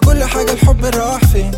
كل حاجة الحب راح فين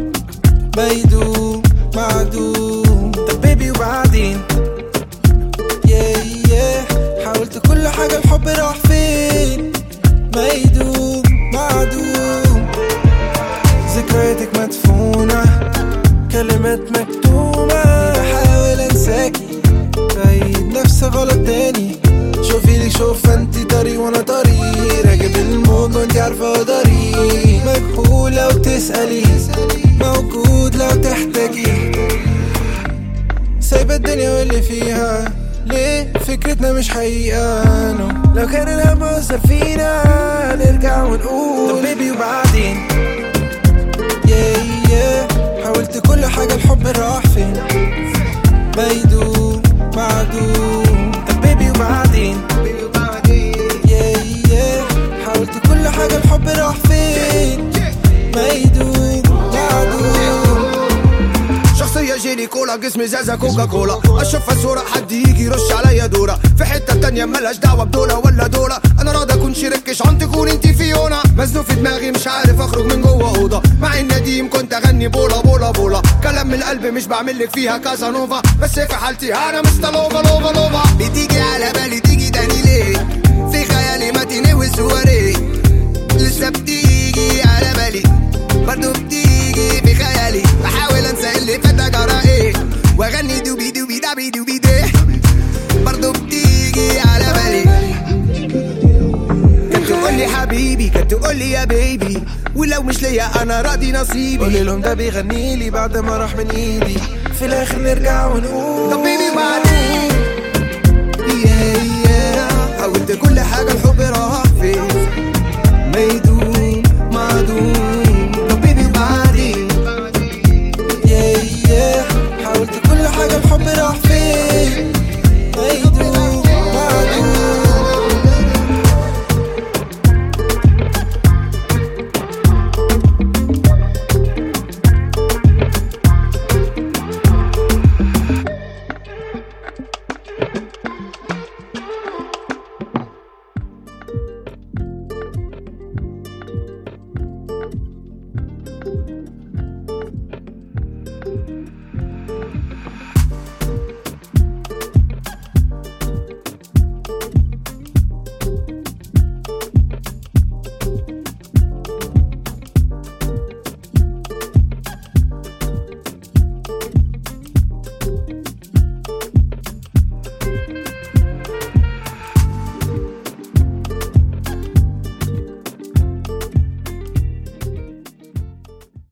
بيدوم معدوم طب بيبي وبعدين yeah, yeah. حاولت كل حاجة الحب راح فين ما يدوم معدوم ذكرياتك مدفونة كلمات مكتومة بحاول انساكي بعيد نفس غلط تاني شوفي لي شوف انت طريق وانا طريق راكب الموج وانت عارفة طريق مجهولة وتسألي موجود لو تحتاجي سايبة الدنيا واللي فيها ليه فكرتنا مش حقيقة no. لو كان الهم أثر فينا نرجع ونقول طب بيبي وبعدين yeah, yeah. حاولت كل حاجة الحب راح فين بيدوم معدوم طب بيبي وبعدين yeah, yeah. حاولت كل حاجة الحب راح فين ما يدوم معدوم شخصية جيلي كولا جسمي زازا كوكا كولا اشوفها صورة حد يجي يرش عليا دورة في حتة تانية ملهاش دعوة بدولة ولا دولة انا راضي اكون شريكش عن تكون انتي فيونا مزنوق في دماغي مش عارف اخرج من جوه اوضة مع النديم كنت اغني بولا بولا بولا كلام من القلب مش بعمل لك فيها كازانوفا بس في حالتي انا مستلوفا لوفا لوفا بتيجي على بالي تيجي تاني ليه في خيالي متيني وصوري لسه بتيجي على بالي برضو بتيجي في خيالي بحاول انسى اللي فات جرى ايه واغني دوبي دوبي دابي دوبي ده برضو بتيجي على بالي كانت تقول لي حبيبي كانت تقول لي يا بيبي ولو مش ليا انا راضي نصيبي قولي لهم ده بيغني لي بعد ما راح من ايدي في الاخر نرجع ونقول طب بيبي بعدين yeah, yeah. حاولت كل حاجة الحب راح فين ما يدوم